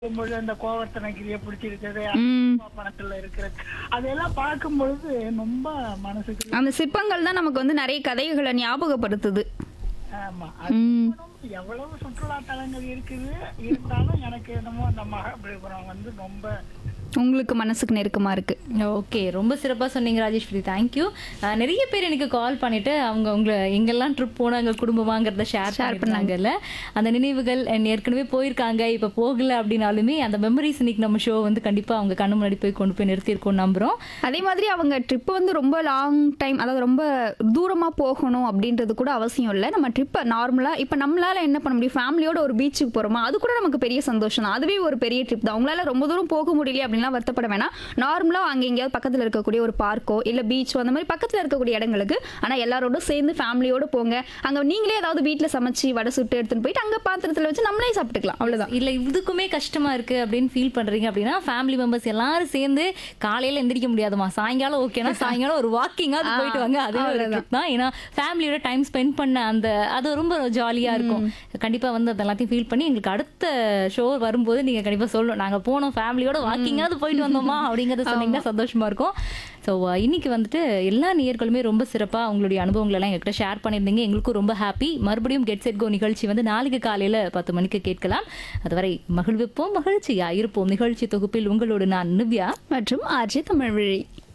போகும்போது அந்த கோவர்த்தனகிரிய பிடிச்சிருக்கிறது ம். பணத்துல இருக்கிறது அதெல்லாம் பார்க்கும் பொழுது ரொம்ப மனசுக்கு அந்த சிற்பங்கள் தான் நமக்கு வந்து நிறைய கதைகளை ஞாபகப்படுத்துது ஆமா அது ம். எவ்வளவு சுற்றுலா தலங்கள் இருக்குது இருந்தாலும் எனக்கு என்னமோ அந்த மகாபலிபுரம் வந்து ரொம்ப உங்களுக்கு மனசுக்கு நெருக்கமா இருக்கு ஓகே ரொம்ப சிறப்பாக சொன்னீங்க ராஜேஸ்வரி தேங்க்யூ நிறைய பேர் எனக்கு கால் பண்ணிட்டு அவங்க உங்களை எங்கெல்லாம் ட்ரிப் போனாங்க குடும்பமாங்கிறத ஷேர் ஷேர் பண்ணாங்கல்ல அந்த நினைவுகள் and ஏற்கனவே போயிருக்காங்க இப்போ போகல அப்படின்னாலுமே அந்த மெமரிஸ் இன்னைக்கு நம்ம ஷோ வந்து கண்டிப்பாக அவங்க கண்ணு முன்னாடி போய் கொண்டு போய் நிறுத்தியிருக்கோம் நம்புறோம் அதே மாதிரி அவங்க ட்ரிப் வந்து ரொம்ப லாங் டைம் அதாவது ரொம்ப தூரமா போகணும் அப்படின்றது கூட அவசியம் இல்லை நம்ம ட்ரிப்பை நார்மலா இப்போ நம்மளால என்ன பண்ண முடியும் ஃபேமிலியோட ஒரு பீச்சுக்கு போறோமா அது கூட நமக்கு பெரிய சந்தோஷம் தான் அதுவே ஒரு பெரிய ட்ரிப் தான் உங்களால ரொம்ப தூரம் போக முடியல அப்படின்லாம் வருத்தப்பட வேணாம் நார்மலா அங்க எங்கேயாவது பக்கத்துல இருக்கக்கூடிய ஒரு பார்க்கோ இல்ல பீச்சோ அந்த மாதிரி பக்கத்துல இருக்கக்கூடிய இடங்களுக்கு ஆனா எல்லாரோட சேர்ந்து ஃபேமிலியோட போங்க அங்க நீங்களே ஏதாவது வீட்ல சமைச்சு வடை சுட்டு எடுத்துன்னு போயிட்டு அங்க பாத்திரத்துல வச்சு நம்மளே சாப்பிட்டுக்கலாம் அவ்வளவுதான் இல்ல இதுக்குமே கஷ்டமா இருக்கு அப்படின்னு ஃபீல் பண்றீங்க அப்படின்னா ஃபேமிலி மெம்பர்ஸ் எல்லாரும் சேர்ந்து காலையில எந்திரிக்க முடியாதுமா சாயங்காலம் ஓகேனா சாயங்காலம் ஒரு வாக்கிங்கா போயிட்டு வாங்க அது ஒரு trip தான் ஏன்னா ஃபேமிலியோட டைம் ஸ்பெண்ட் பண்ண அந்த அது ரொம்ப ஜாலியா இருக்கும் கண்டிப்பா வந்து அது எல்லாத்தையும் ஃபீல் பண்ணி எங்களுக்கு அடுத்த ஷோ வரும்போது நீங்க கண்டிப்பா சொல்லணும் நாங்க போனோம் ஃபேமிலியோட வாக்கிங்காவது போயிட்டு வந்தோமா அப்படிங்கறத சொன்னீங்கன்னா சந்தோஷமா இருக்கும் ஸோ இன்னைக்கு வந்துட்டு எல்லா நேயர்களுமே ரொம்ப சிறப்பாக உங்களுடைய அனுபவங்கள் எல்லாம் எங்ககிட்ட ஷேர் பண்ணியிருந்தீங்க எங்களுக்கும் ரொம்ப ஹாப்பி மறுபடியும் கெட் செட் கோ நிகழ்ச்சி வந்து நாளைக்கு காலையில் பத்து மணிக்கு கேட்கலாம் அதுவரை மகிழ்விப்போம் மகிழ்ச்சியா இருப்போம் நிகழ்ச்சி தொகுப்பில் உங்களோடு நான் நிவ்யா மற்றும் ஆர்ஜி தமிழ்விழி